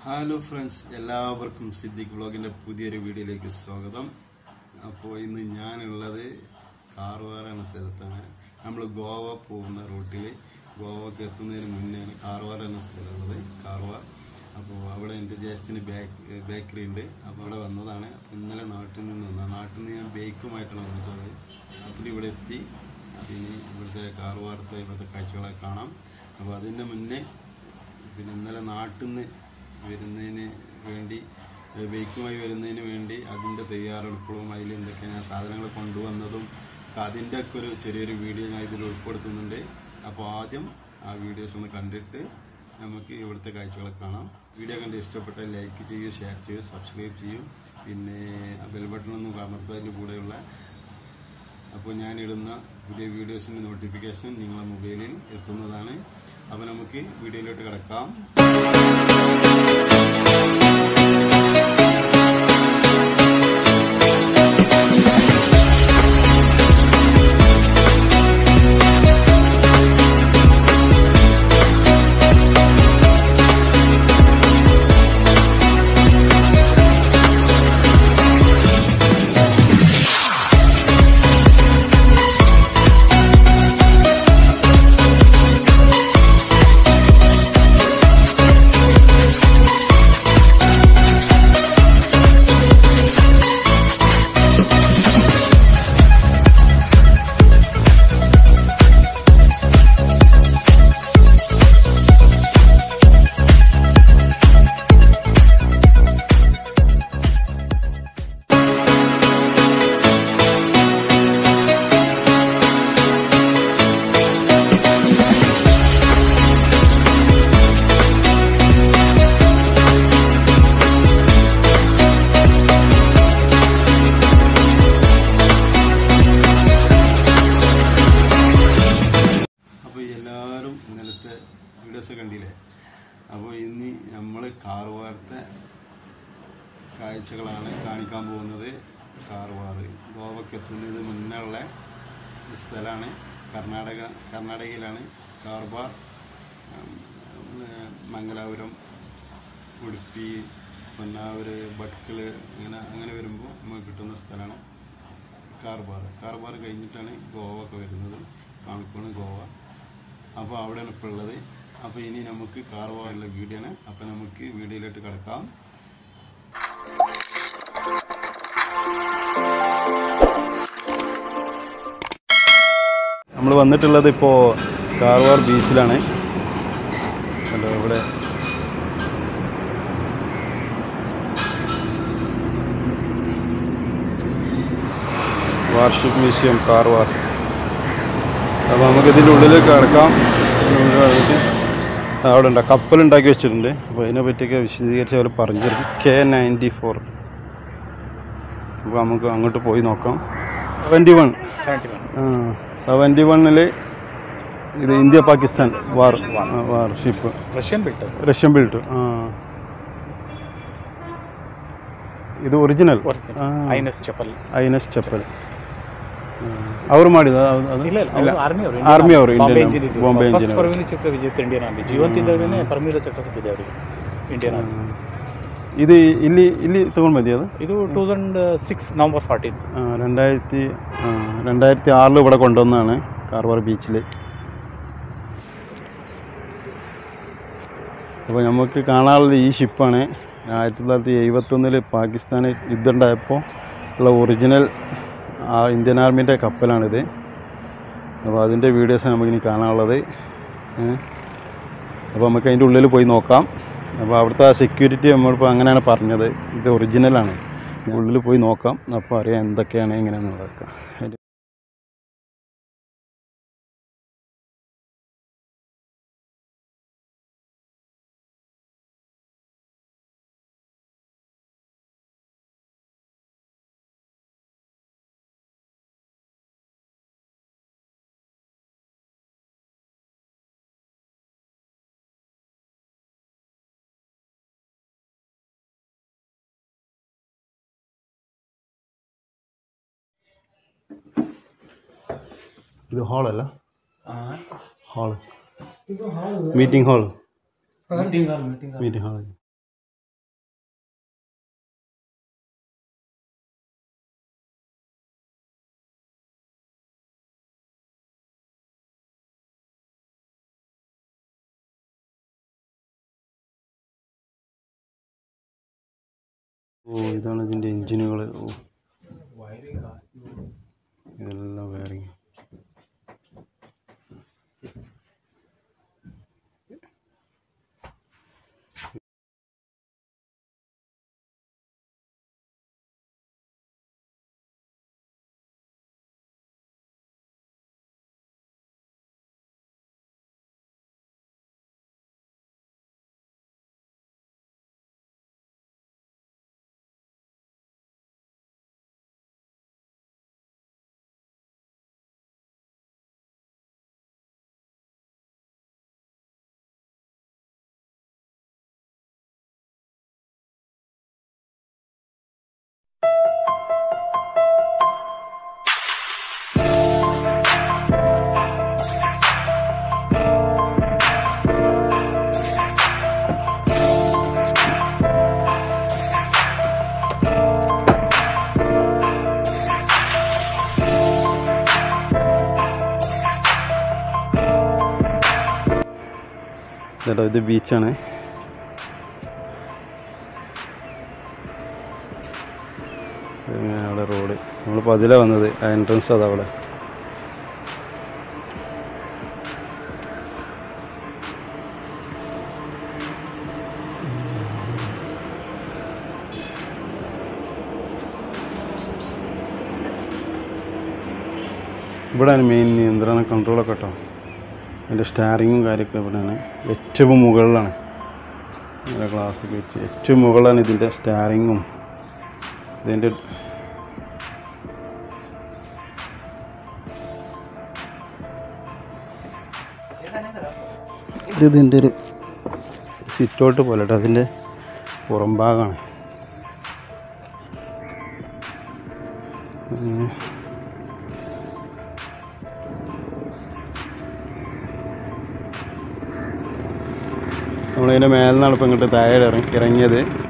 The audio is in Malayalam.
ഹലോ ഫ്രണ്ട്സ് എല്ലാവർക്കും സിദ്ദിഖ് വ്ളോഗിന്റെ പുതിയൊരു വീഡിയോയിലേക്ക് സ്വാഗതം അപ്പോൾ ഇന്ന് ഞാനുള്ളത് കാർവാർ എന്ന സ്ഥലത്താണ് നമ്മൾ ഗോവ പോകുന്ന റൂട്ടിൽ ഗോവക്ക് എത്തുന്നതിന് മുന്നെയാണ് കാർവാർ എന്ന സ്ഥലമുള്ളത് കാർവാർ അപ്പോൾ അവിടെ എൻ്റെ ജ്യേഷ്ഠന് ബേക്ക് ബേക്കറി ഉണ്ട് അപ്പോൾ അവിടെ വന്നതാണ് അപ്പോൾ ഇന്നലെ നാട്ടിൽ നിന്ന് വന്ന നാട്ടിൽ നിന്ന് ഞാൻ ബേക്കുമായിട്ടാണ് വന്നിട്ടുള്ളത് അപ്പോൾ ഇവിടെ എത്തി അതിന് ഇവിടുത്തെ കാർവാറത്തെ ഇവിടുത്തെ കാഴ്ചകളെ കാണാം അപ്പോൾ അതിൻ്റെ മുന്നേ പിന്നെ ഇന്നലെ നാട്ടിൽ നിന്ന് വരുന്നതിന് വേണ്ടി ഏഹ് ബൈക്കുമായി വരുന്നതിന് വേണ്ടി അതിൻ്റെ തയ്യാറെടുപ്പുകളും അതിൽ എന്തൊക്കെയാണ് സാധനങ്ങൾ കൊണ്ടുവന്നതും ഒക്കെ അതിൻ്റെ ഒക്കെ ഒരു ചെറിയൊരു വീഡിയോ ഞാൻ ഇതിൽ ഉൾപ്പെടുത്തുന്നുണ്ട് അപ്പോൾ ആദ്യം ആ വീഡിയോസ് ഒന്ന് കണ്ടിട്ട് നമുക്ക് ഇവിടുത്തെ കാഴ്ചകൾ കാണാം വീഡിയോ കണ്ട് ഇഷ്ടപ്പെട്ടാൽ ലൈക്ക് ചെയ്യൂ ഷെയർ ചെയ്യൂ സബ്സ്ക്രൈബ് ചെയ്യൂ പിന്നെ ബെൽ ബട്ടണൊന്നും അമർത്തതിന് കൂടെയുള്ള അപ്പോൾ ഞാനിടുന്ന പുതിയ വീഡിയോസിൻ്റെ നോട്ടിഫിക്കേഷൻ നിങ്ങളുടെ മൊബൈലിൽ എത്തുന്നതാണ് അപ്പോൾ നമുക്ക് വീഡിയോയിലോട്ട് കിടക്കാം അപ്പോൾ എല്ലാവരും ഇന്നലത്തെ വീഡിയോസ് കണ്ടില്ലേ അപ്പോൾ ഇന്ന് നമ്മൾ കാർവാറത്തെ കാഴ്ചകളാണ് കാണിക്കാൻ പോകുന്നത് കാർവാർ ഗോവയ്ക്ക് എത്തുന്നതിന് മുന്നേ ഉള്ള സ്ഥലമാണ് കർണാടക കർണാടകയിലാണ് കാർവാർ ഉം, ഉം, മംഗലാപുരം ഉടുപ്പി പൊന്നാവൂര് ഭട്കള് അങ്ങനെ അങ്ങനെ വരുമ്പോൾ നമുക്ക് കിട്ടുന്ന സ്ഥലമാണ് കാർബാർ കാർബാർ കഴിഞ്ഞിട്ടാണ് ഗോവ ഒക്കെ വരുന്നത് കാണിക്കോണ് ഗോവ അപ്പോൾ അവിടെയാണ് ഇപ്പോൾ ഉള്ളത് അപ്പോൾ ഇനി നമുക്ക് കാർബാറിലെ വീഡിയോ ആണ് അപ്പോൾ നമുക്ക് വീഡിയോയിലോട്ട് കിടക്കാം നമ്മൾ വന്നിട്ടുള്ളത് ഇപ്പോൾ കാർവാർ ബീച്ചിലാണ് കണ്ടോ ഇവിടെ വാർഷിക് മ്യൂസിയം കാർവാർ അപ്പോൾ നമുക്ക് ഇതിൻ്റെ ഉള്ളിലേക്ക് കിടക്കാം ഇതിൻ്റെ ഉള്ളിൽ കിടന്നിട്ട് അവിടെ ഉണ്ട് കപ്പൽ ഉണ്ടാക്കി വെച്ചിട്ടുണ്ട് അപ്പോൾ അതിനെ പറ്റിയൊക്കെ വിശദീകരിച്ച് അവർ പറഞ്ഞു തരും കെ നയൻറ്റി ഫോർ അപ്പോൾ നമുക്ക് അങ്ങോട്ട് പോയി നോക്കാം സെവൻറ്റി വൺ സെവൻറ്റി വണ്ണിൽ ഇത് India Pakistan war warship Russian built Russian built ആ ಇದು original INS Chapal INS Chappal ಅವ್ರು ಮಾಡಿದ ಅದು ಇಲ್ಲ ಇಲ್ಲ ಆರ್ಮಿ ಅವರು ಆರ್ಮಿ ಅವರು Bombay Indian engineer Bombay first engineer ಪರವಿನ ಚಕ್ರ ವಿಜೇತ ಇಂಡಿಯನ್ ಆರ್ಮಿ ಜೀವಂತಿದ್ದಾಗಲೇ ಪರಮವೀರ ಚಕ್ರ ಸಿಕ್ಕಿದೆ ಅವರಿಗೆ ಇಂಡಿಯನ್ ಆರ್ಮಿ ഇത് ಇಲ್ಲಿ ಇಲ್ಲಿ ತಗೊಂಡು മതി അത് ಇದು two thousand six November fourteen ആ, രണ്ടായിരത്തി ആ, രണ്ടായിരത്തി ആറിൽ ഇവിടെ കൊണ്ടുവന്നതാണ് കാർവാർ ബീച്ചിൽ അപ്പോൾ നമുക്ക് കാണാനുള്ളത് ഈ ഷിപ്പാണ് ആയിരത്തി തൊള്ളായിരത്തി എഴുപത്തൊന്നിൽ പാകിസ്ഥാന് യുദ്ധം ഉണ്ടായപ്പോൾ ഉള്ള ഒറിജിനൽ ആ ഇന്ത്യൻ ആർമീൻ്റെ കപ്പലാണിത് അപ്പോൾ അതിൻ്റെ വീഡിയോസ് നമുക്കിനി കാണാനുള്ളത് ഏ. അപ്പോൾ നമുക്ക് അതിൻ്റെ ഉള്ളിൽ പോയി നോക്കാം അപ്പോൾ അവിടുത്തെ സെക്യൂരിറ്റി നമ്മളിപ്പോൾ അങ്ങനെയാണ് പറഞ്ഞത് ഇത് ഒറിജിനലാണ് ഉള്ളിൽ പോയി നോക്കാം അപ്പോൾ അറിയാം എന്തൊക്കെയാണ് എങ്ങനെയാണെന്നുള്ളതൊക്കെ അതിൻ്റെ ಇದು ಹಾಲ್ ಅಲ್ಲ hall meeting hall meeting hall meeting meeting hall ഓ ഇതാണ് ഇതിൻ്റെ എൻജിനുകൾ ഓ ഇതെല്ലാം വയറിങ് ചേട്ടാ ഇത് ബീച്ചാണ് ഇങ്ങനെ അവിടെ റോഡ് നമ്മളിപ്പോൾ അതിലാണ് വന്നത് ആ എൻട്രൻസ് അതാ അവിടെ ഇവിടെയാണ് മെയിൻ നിയന്ത്രണ കൺട്രോളൊക്കെ കേട്ടോ അതിൻ്റെ സ്റ്റാറിങ്ങും കാര്യമൊക്കെ ഇവിടെയാണ് ഏറ്റവും മുകളിലാണ് ഇവിടെ ഗ്ലാസ്സൊക്കെ വെച്ച് ഏറ്റവും മുകളിലാണ് ഇതിൻ്റെ സ്റ്റാറിങ്ങും ഇതിൻ്റെ ഇത് ഇതിൻ്റെ ഒരു സിറ്റൗട്ട് പോലെ കേട്ടോ അതിൻ്റെ പുറം ഭാഗമാണ് ഉം. നമ്മളിതിൻ്റെ മേലെ നിന്നാണ് ഇപ്പം ഇങ്ങോട്ട് താഴെ ഇറങ്ങി ഇറങ്ങിയത്